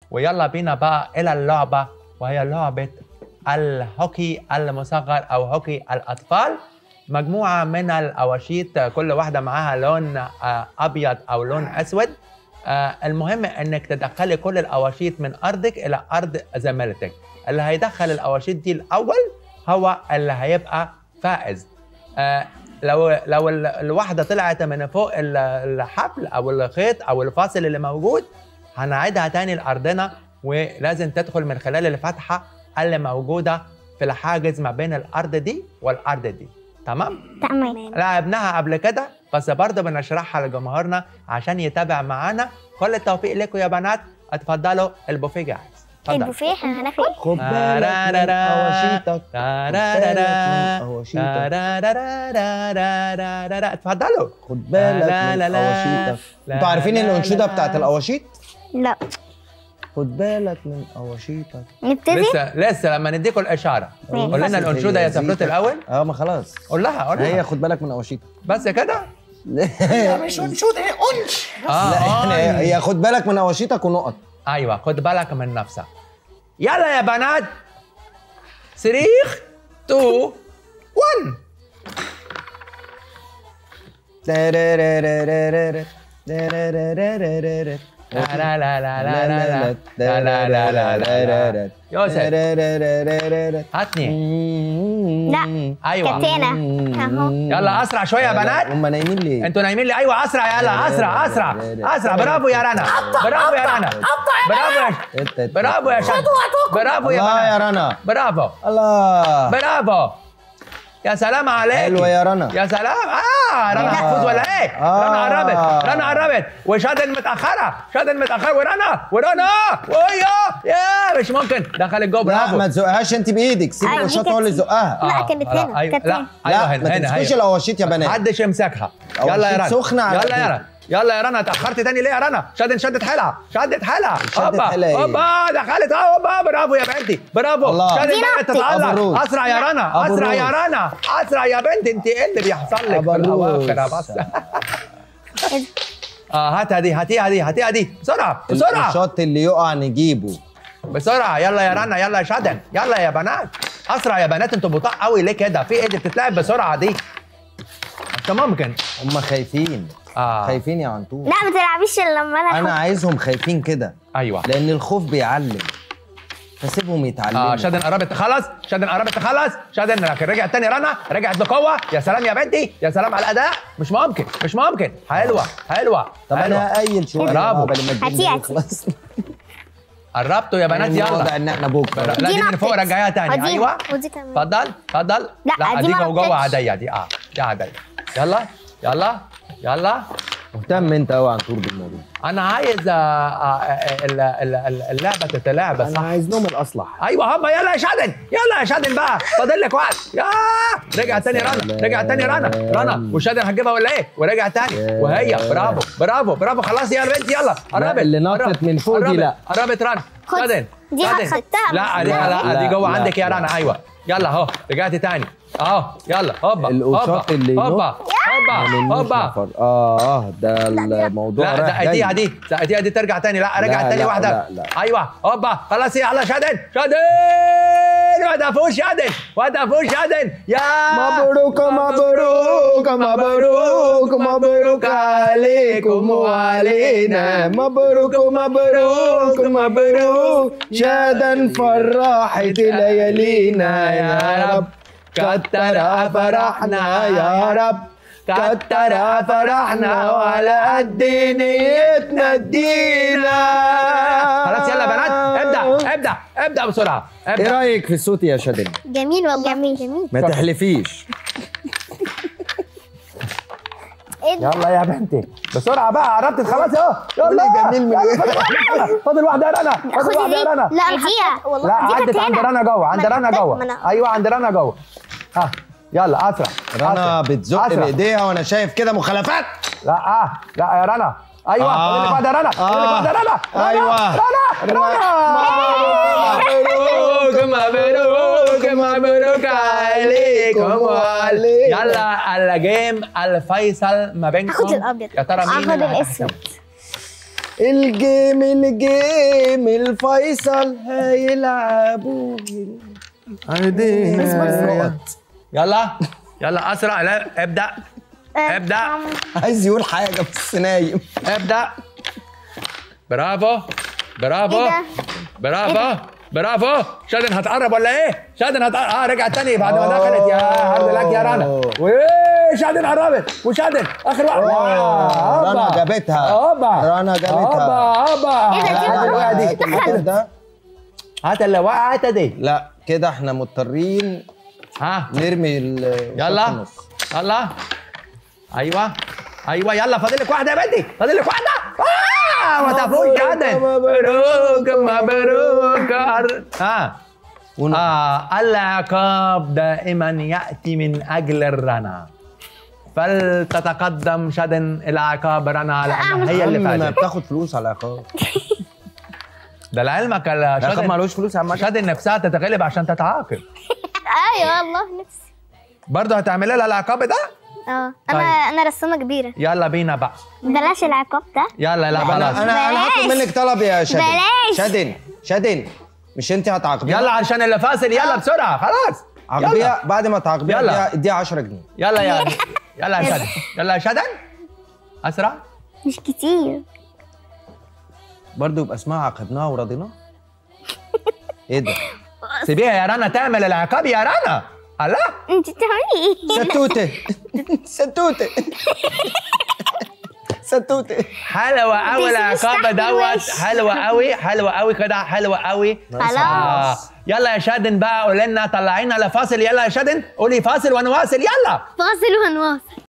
ويلا بينا بقى الى اللعبه وهي لعبه الهوكي المصغر او هوكي الاطفال مجموعه من الاواشيط كل واحده معاها لون آه، ابيض او لون اسود آه، المهم انك تدخلي كل الاواشيط من ارضك الى ارض زميلتك اللي هيدخل الاواشيط دي الاول هو اللي هيبقى فائز آه، لو لو ال- الواحده طلعت من فوق ال- الحبل او الخيط او الفاصل اللي موجود هنعيدها تاني لارضنا ولازم تدخل من خلال الفتحه اللي موجوده في الحاجز ما بين الارض دي والارض دي تمام تمام لعبناها قبل كده بس برضه بنشرحها لجمهورنا عشان يتابع معانا كل التوفيق لكم يا بنات اتفضلوا البوفيه جاهز اتفضل البوفيه احنا هناكل خد بالك من اواشيطك تارارارا. اواشيطك تارارارا. اتفضلوا خد بالك لا لا من لا. اواشيطك لا انتوا عارفين لا الانشوده لا. بتاعت الاواشيط لا خد بالك من اواشيطك نبتدي لسه لسه لما نديكم الاشاره ماشي. قول لنا الانشوده يا هي سفروت زيتة. الاول اه ما خلاص قول لها قول هي لها خد بالك من اواشيطك بس كده مش انشود هي انش اه لا احنا آه. هي خد بالك من اواشيطك ونقط ايوه خد بالك من نفسك يلا يا بنات صريخ 2 1 لا لا لا لا لا لا لا لا لا لا لا لا يوسف هاتني لا ايوه كتانة اهو يلا اسرع شويه يا بنات هم نايمين ليه؟ انتوا نايمين لي ايوه اسرع يلا اسرع اسرع اسرع برافو يا رنا برافو يا رنا برافو يا برافو يا شد برافو يا الله يا بنات رنا برافو الله برافو يا سلام عليك حلوة يا رنا يا سلام اه رنا آه. هتفوز ولا ايه؟ آه. رنا قربت رنا قربت وشادن متاخره شادن متاخره ورنا ورنا ويا يا مش ممكن دخلت جوه لا برافو ما تزقهاش انت بايدك سيب أيوة، دي النشاط كانت- هو اللي يزقها لا، آه، كانت خلاص، هنا، أيوة. كانت لا هنا. ايوه لا هنا ما هنا تمسكوش هنا الاواشيط يا بنات محدش يمسكها يلا يا أواشيط رنا سخنة على يلا يا فكرة. رنا يلا يا رنا اتاخرت تاني ليه يا رنا شدت شدت حيلها شدت حيلها شدت هوبا حيلها إيه؟ هوبا دخلت اه هوبا برافو يا بنتي برافو الله. شدت دي بدات نقطة. أبو تتعلق الروس. اسرع يا رنا أبو اسرع يا الروس. رنا اسرع يا بنت انت ايه اللي بيحصل لك أبو في الاواخر يا الروس. بس اه هاتها دي هاتيها دي هاتيها دي بسرعه بسرعه النشاط اللي يقع نجيبه بسرعه يلا يا رنا يلا يا شدن يلا يا بنات اسرع يا بنات انتوا بطاء قوي ليه كده في ايه دي بتتلعب بسرعه دي انت ممكن هم خايفين اه خايفين يا عنتور لا ما تلعبيش الا لما انا انا أحط. عايزهم خايفين كده ايوه لان الخوف بيعلم فسيبهم يتعلموا اه شادن قربت تخلص شادن قربت تخلص شادن لكن رجعت تاني رنا رجعت بقوه يا سلام يا بنتي يا سلام على الاداء مش ممكن مش ممكن حلوه حلوه طب حلوة. انا قايل شويه برافو. قبل ما الجيم هاتي، ده هاتي. يخلص قربتوا يا بنات الوضع يلا ان احنا بكره لا دي دي من فوق نقطة. رجعيها تاني ودي- ايوه ودي كمان. اتفضل اتفضل لا، دي دي ما جوه جوه نقطتش. عاديه دي اه دي عاديه يلا يلا يلا مهتم انت قوي عنتور بالموضوع انا عايز آه، آه، آه، ال- ال- ال- اللعبه تتلعب صح انا عايز لهم الاصلح ايوه هبا يلا يا شادن يلا يا شادن بقى فاضل لك وقت يا رجع تاني رنا رجع تاني رنا رنا وشادن هتجيبها ولا ايه ورجع تاني وهي برافو برافو برافو خلاص يا بنت يلا قربت اللي نطت قربت، من فوق دي قربت، لا. قربت رنا خد. شادن دي شادن. خدتها لا بس دي لا. لا دي لا، جوه لا، عندك يا لا. رنا ايوه يلا اهو رجعت تاني اهو يلا هوبا القشاط هوبا اللي ينط. هوبا هوبا هوبا اه اه ده الموضوع لا رايح دقيقتيها جاي دي دقيقتيها دي ترجع تاني لا رجعت لا، تاني لا، واحدة لا، لا. ايوه هوبا خلاص يلا شادن شادن واحدة فوق شادن واحدة فوق شادن يا مبروك مبروك مبروك مبروك عليكم وعلينا مبروك مبروك مبروك شادا فرحت ليالينا يا رب كتر فرحنا يا رب كتر فرحنا وعلى قد نيتنا ادينا خلاص يلا يا بنات ابدأ ابدأ ابدأ بسرعة ايه ابدأ رايك في الصوت يا شادن جميل والله جميل جميل ما تحلفيش ايه ده؟ يلا يا بنتي بسرعة بقى قربت خلاص اهو يلا جميل من يلا، فاضل واحدة. فاضل واحدة يا رنا فاضل خدي واحدة دي يا رنا لا الحقيقة والله لا دي عدت كانت عند هنا. رنا جوه عند ما أنا رنا حطيت- جوه ما أنا- ايوه عند رنا جوه ها يلا اسرع رنا أسرع. بتزق أسرع. بايديها وانا شايف كده مخالفات لا اه لا يا رنا ايوه آه. فاضل لك واحده يا رنا فاضل لك آه. واحده يا رنا رنا، أيوة. رنا رنا مبروك مبروك مبروك عليكم وعلي- يلا الجيم الفيصل ما بينكم هاخد الأبيض. يا ترى مين هاخد اللي الأسود. هتحكم؟ الجيم الجيم الفيصل هيلعبوا عندنا يلا يلا اسرع لا ابدا ابدا عايز يقول حاجه بس نايم ابدا برافو برافو إيه ده؟ برافو برافو شادن هتقرب ولا ايه؟ شادن هتقرب اه رجعت تاني بعد ما دخلت يا عبد لك يا رنا أوه. وايه شادن قربت وشادن اخر واحد واو، رنا جابتها. هوبا رنا جابتها. هوبا هوبا إيه ده؟ دي هات الوقعة دي هات الموتور ده هات اللي وقعت دي لا كده احنا مضطرين ها نرمي ال يلا خط النص. يلا ايوه ايوه يلا فاضل لك واحده يا بنتي فاضل لك واحده آه ما تفوت شادن مبروك مبروك ها ون- آه العقاب دائما يأتي من أجل الرنا فلتتقدم شدن العقاب رنا لأنها هي اللي عم فازت بتاخد فلوس على العقاب ده لعلمك العقاب شدن معلوش فلوس يا عم شدن نفسها تتغلب عشان تتعاقب ايوه والله نفسي برضه هتعملي لها العقاب ده اه انا طيب. انا رسامه كبيره يلا بينا بقى بلاش العقاب ده يلا لا انا خلاص انا انا هطلب بلاش. منك طلب يا شادن بلاش. شادن شادن مش انت هتعاقبيها يلا عشان اللي فاصل يلا بسرعة خلاص يلا عاقبيها بعد ما تعاقبيها يلا. اديها- اديها 10 جنيه يلا يا يلا يا شدن يلا يا شدن أسرع مش كتير برضه يبقى اسمها عاقبناها ورضيناها ايه ده سيبيها يا رنا تعمل العقاب يا رنا الله انت بتعملي ايه ستوته ستوته ستوته حلوة قوي بيسيب العقاب الشحن دوت الوش. حلوة قوي حلوة قوي كده حلوة قوي خلاص آه. يلا يا شادن بقى قول لنا طلعينا لفاصل يلا يا شادن قولي فاصل ونواصل يلا فاصل ونواصل